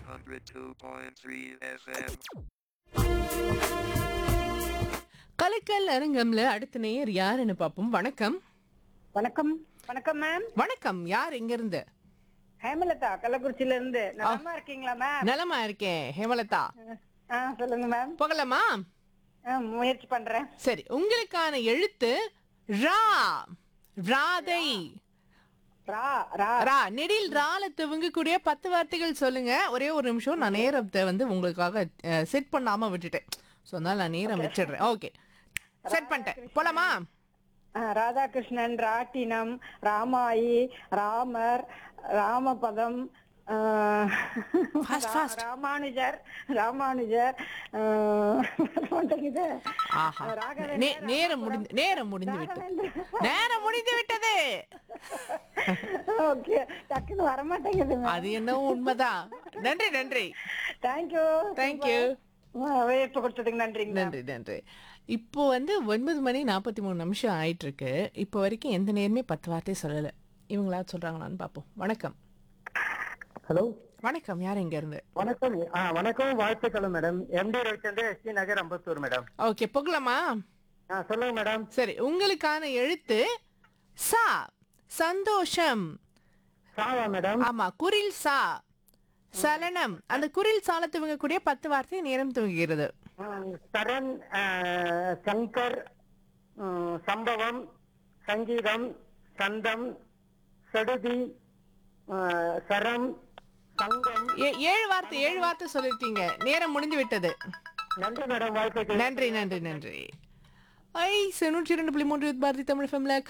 102.3 FM. கலைக்கல் அரங்கம்ல அடுத்த நேயர் யாருன்னு பாப்போம் வணக்கம் வணக்கம் வணக்கம் மேம் வணக்கம் யார் எங்க இருந்து ஹேமலதா கள்ளக்குறிச்சியில இருந்து நலமா இருக்கீங்களா மேம் நலமா இருக்கேன் ஹேமலதா ஆ சொல்லுங்க மேம் போகலாமா ஆ, முயற்சி பண்றேன் சரி உங்களுக்கான எழுத்து ரா ராதை ரா ரா ரா நெடில் ரால துவங்கக்கூடிய பத்து வார்த்தைகள் சொல்லுங்க ஒரே ஒரு நிமிஷம் நான் நேரத்தை வந்து உங்களுக்காக செட் பண்ணாம விட்டுட்டேன் ஸோ அதனால நான் நேரம் வச்சிடுறேன் ஓகே செட் பண்ணிட்டேன் போலாமா ஆ, ராதாகிருஷ்ணன் ராட்டினம் ராமாயி ராமர் ராமபதம் ஆ, Fast, ரா- fast. ராமானுஜர் ராமானுஜர் ஆ, வர மாட்டேங்குதே. ஆஹா ராகவேந்திரன், நே- நேரம் முடிந்து நேரம் முடிந்து விட்டது நேரம் முடிந்து விட்டது ஓகே டக்குன்னு வர மாட்டேங்குது அது என்னவோ உண்மைதான் நன்றி நன்றி தேங்க்யூ தேங்க்யூ வேப்பு கொடுத்ததுக்கு நன்றிங்க நன்றி நன்றி இப்போ வந்து ஒன்பது மணி நாற்பத்தி மூணு நிமிஷம் ஆயிட்டு இருக்கு இப்போ வரைக்கும் எந்த நேரமே பத்து வார்த்தை சொல்லல இவங்களா சொல்றாங்களான்னு பார்ப்போம் வணக்கம் ஹலோ வணக்கம் யார் எங்க இருந்து வணக்கம் ஆ வணக்கம் வாழ்த்துக்கள் madam MD Ravichandra SD Nagar Ambattur madam okay போகலாமா ஆ சொல்லுங்க மேடம் சரி உங்களுக்கான எழுத்து சா சந்தோஷம் சாவா மேடம் ஆமா குரில் சா சலனம் அந்த குரில் சால துவங்கக்கூடிய பத்து வார்த்தை நேரம் துவங்குகிறது ஆ, சரண் ஆ, சங்கர் ம், சம்பவம் சங்கீதம் சந்தம் சடுதி ஆ, சரம் சங்கம் ஏ- ஏழு வார்த்தை ஏழு வார்த்தை சொல்லிருக்கீங்க நேரம் முடிந்து விட்டது நன்றி மேடம் வாழ்த்துக்கள் நன்றி நன்றி நன்றி ஐ நூற்றி இரண்டு புள்ளி மூன்று பாரதி தமிழ் ஃபெம்ல